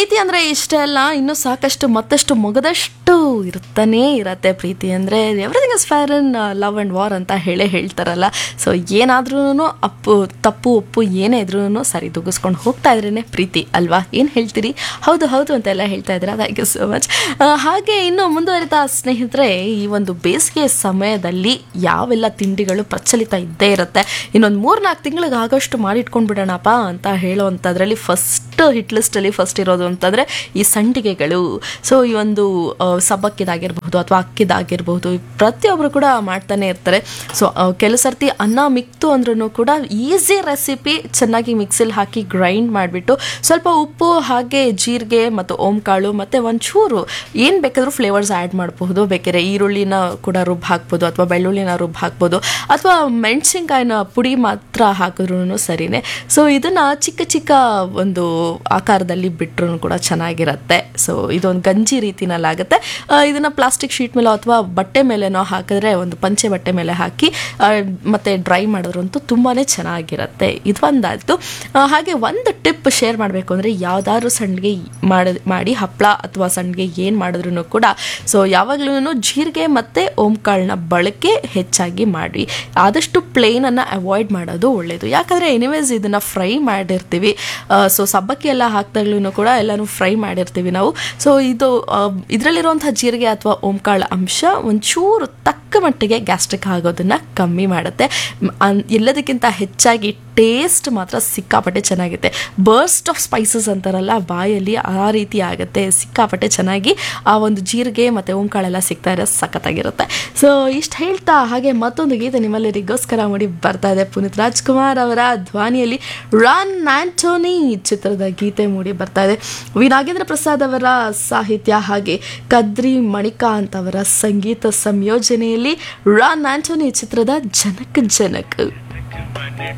ಪ್ರೀತಿ ಅಂದರೆ ಇಷ್ಟೇ ಅಲ್ಲ ಇನ್ನೂ ಸಾಕಷ್ಟು ಮತ್ತಷ್ಟು ಮೊಗದಷ್ಟು ಇರ್ತಾನೇ ಇರತ್ತೆ ಪ್ರೀತಿ ಅಂದರೆ everything is fair in love and war ಅಂತ ಹೇಳೇ ಹೇಳ್ತಾರಲ್ಲ ಸೊ ಏನಾದ್ರೂ ಅಪ್ಪು ತಪ್ಪು ಒಪ್ಪು ಏನೇ ಇದ್ರೂ ಸರಿ ದುಗಿಸ್ಕೊಂಡು ಹೋಗ್ತಾ ಇದ್ರೇ ಪ್ರೀತಿ ಅಲ್ವಾ ಏನು ಹೇಳ್ತೀರಿ ಹೌದು ಹೌದು ಅಂತೆಲ್ಲ ಹೇಳ್ತಾ ಇದ್ದೀರಾ ಥ್ಯಾಂಕ್ ಯು ಸೊ ಮಚ್ ಹಾಗೆ ಇನ್ನು ಮುಂದುವರಿತಾ ಸ್ನೇಹಿತರೆ ಈ ಒಂದು ಬೇಸಿಗೆ ಸಮಯದಲ್ಲಿ ಯಾವೆಲ್ಲ ತಿಂಡಿಗಳು ಪ್ರಚಲಿತ ಇದ್ದೇ ಇರುತ್ತೆ ಇನ್ನೊಂದು ಮೂರ್ನಾಲ್ಕು ತಿಂಗಳಿಗೆ ಆಗಷ್ಟು ಮಾಡಿಟ್ಕೊಂಡ್ಬಿಡೋಣಪ್ಪ ಅಂತ ಹೇಳುವಂಥದ್ರಲ್ಲಿ ಫಸ್ಟ್ ಹಿಟ್ ಲಿಸ್ಟಲ್ಲಿ ಫಸ್ಟ್ ಇರೋದು ಅಂತಂದರೆ ಈ ಸಂಡಿಗೆಗಳು ಸೊ ಈ ಒಂದು ಆ, ಸಬ್ಬಕ್ಕಿದಾಗಿರ್ಬಹುದು ಅಥವಾ ಅಕ್ಕಿದಾಗಿರ್ಬಹುದು ಪ್ರತಿಯೊಬ್ಬರು ಕೂಡ ಮಾಡ್ತಾನೆ ಇರ್ತಾರೆ ಸೊ ಕೆಲವು ಸರ್ತಿ ಅನ್ನ ಮಿಕ್ತು ಅಂದ್ರೂ ಕೂಡ ಈಸಿ ರೆಸಿಪಿ ಚೆನ್ನಾಗಿ ಮಿಕ್ಸಿಲಿ ಹಾಕಿ ಗ್ರೈಂಡ್ ಮಾಡಿಬಿಟ್ಟು ಸ್ವಲ್ಪ ಉಪ್ಪು ಹಾಗೆ ಜೀರಿಗೆ ಮತ್ತು ಓಂಕಾಳು ಮತ್ತು ಒಂಚೂರು ಏನು ಬೇಕಾದರೂ ಫ್ಲೇವರ್ಸ್ ಆ್ಯಡ್ ಮಾಡಬಹುದು ಬೇಕಾದ್ರೆ ಈರುಳ್ಳಿನ ಕೂಡ ರುಬ್ಬ ಹಾಕ್ಬೋದು ಅಥವಾ ಬೆಳ್ಳುಳ್ಳಿನ ರುಬ್ಬ ಹಾಕ್ಬೋದು ಅಥವಾ ಮೆಣಸಿನ್ಕಾಯಿನ ಪುಡಿ ಮಾತ್ರ ಹಾಕಿದ್ರೂ ಸರಿನೇ ಸೊ ಇದನ್ನು ಚಿಕ್ಕ ಚಿಕ್ಕ ಒಂದು ಆಕಾರದಲ್ಲಿ ಬಿಟ್ಟರು ಕೂಡ ಚೆನ್ನಾಗಿರುತ್ತೆ ಸೊ ಇದೊಂದು ಗಂಜಿ ರೀತಿನಲ್ಲಾಗುತ್ತೆ ಆ, ಇದನ್ನ ಪ್ಲಾಸ್ಟಿಕ್ ಶೀಟ್ ಮೇಲೆ ಅಥವಾ ಬಟ್ಟೆ ಮೇಲೆನೋ ಹಾಕಿದ್ರೆ ಒಂದು ಪಂಚೆ ಬಟ್ಟೆ ಮೇಲೆ ಹಾಕಿ ಆ, ಮತ್ತೆ ಡ್ರೈ ಮಾಡಿದ್ರಂತೂ ತುಂಬಾ ಚೆನ್ನಾಗಿರುತ್ತೆ ಇದೊಂದಾಯಿತು ಹಾಗೆ ಒಂದು ಟಿಪ್ ಶೇರ್ ಮಾಡಬೇಕು ಅಂದರೆ ಯಾವ್ದಾದ್ರು ಸಂಡಿಗೆ ಮಾಡಿ ಮಾಡಿ ಹಪ್ಪಳ ಅಥವಾ ಸಂಡಿಗೆ ಏನು ಮಾಡಿದ್ರು ಕೂಡ ಸೊ ಯಾವಾಗಲೂ ಜೀರಿಗೆ ಮತ್ತು ಓಂಕಾಳನ್ನ ಬಳಕೆ ಹೆಚ್ಚಾಗಿ ಮಾಡಿ ಆದಷ್ಟು ಪ್ಲೇನನ್ನು ಅವಾಯ್ಡ್ ಮಾಡೋದು ಒಳ್ಳೆಯದು ಯಾಕಂದರೆ ಎನಿವೇಸ್ ಇದನ್ನು ಫ್ರೈ ಮಾಡಿರ್ತೀವಿ ಸೊ ಸಬ್ಬಕ್ಕಿ ಎಲ್ಲ ಹಾಕ್ದಾಗ್ಲೂ ಕೂಡ ಎಲ್ಲನೂ ಫ್ರೈ ಮಾಡಿರ್ತೀವಿ ನಾವು ಸೊ ಇದು ಇದರಲ್ಲಿರುವಂಥ ಜೀರಿಗೆ ಅಥವಾ ಓಂಕಾಳ ಅಂಶ ಒಂಚೂರು ತಕ್ಕ ಮಟ್ಟಿಗೆ ಗ್ಯಾಸ್ಟ್ರಿಕ್ ಆಗೋದನ್ನು ಕಮ್ಮಿ ಮಾಡುತ್ತೆ ಮ್, ಅನ್- ಎಲ್ಲದಕ್ಕಿಂತ ಹೆಚ್ಚಾಗಿ ಟೇಸ್ಟ್ ಮಾತ್ರ ಸಿಕ್ಕಾಪಟ್ಟೆ ಚೆನ್ನಾಗಿರುತ್ತೆ ಬರ್ಸ್ಟ್ ಆಫ್ ಸ್ಪೈಸಸ್ ಅಂತಾರಲ್ಲ ಬಾಯಲ್ಲಿ ಆ ರೀತಿ ಆಗುತ್ತೆ ಸಿಕ್ಕಾಪಟ್ಟೆ ಚೆನ್ನಾಗಿ ಆ ಒಂದು ಜೀರಿಗೆ ಮತ್ತು ಓಂಕಾಳೆಲ್ಲ ಸಿಗ್ತಾ ಇರೋ ಸಖತ್ತಾಗಿರುತ್ತೆ ಸೊ ಇಷ್ಟು ಹೇಳ್ತಾ ಹಾಗೆ ಮತ್ತೊಂದು ಗೀತೆ ನಿಮ್ಮೆಲ್ಲರಿಗೋಸ್ಕರ ಮಾಡಿ ಬರ್ತಾ ಇದೆ ಪುನೀತ್ ರಾಜ್ಕುಮಾರ್ ಅವರ ಧ್ವನಿಯಲ್ಲಿ ರಾನ್ ಆಂಟೋನಿ ಚಿತ್ರದ ಗೀತೆ ಮೂಡಿ ಬರ್ತಾ ಇದೆ ವಿ ನಾಗೇಂದ್ರ ಪ್ರಸಾದ್ ಅವರ ಸಾಹಿತ್ಯ ಹಾಗೆ ಕದ್ರಿ ಮಣಿಕಾಂತ್ ಅವರ ಸಂಗೀತ ಸಂಯೋಜನೆಯಲ್ಲಿ ರಾನ್ ಆಂಟೋನಿ ಚಿತ್ರದ ಜನಕ್ ಜನಕ್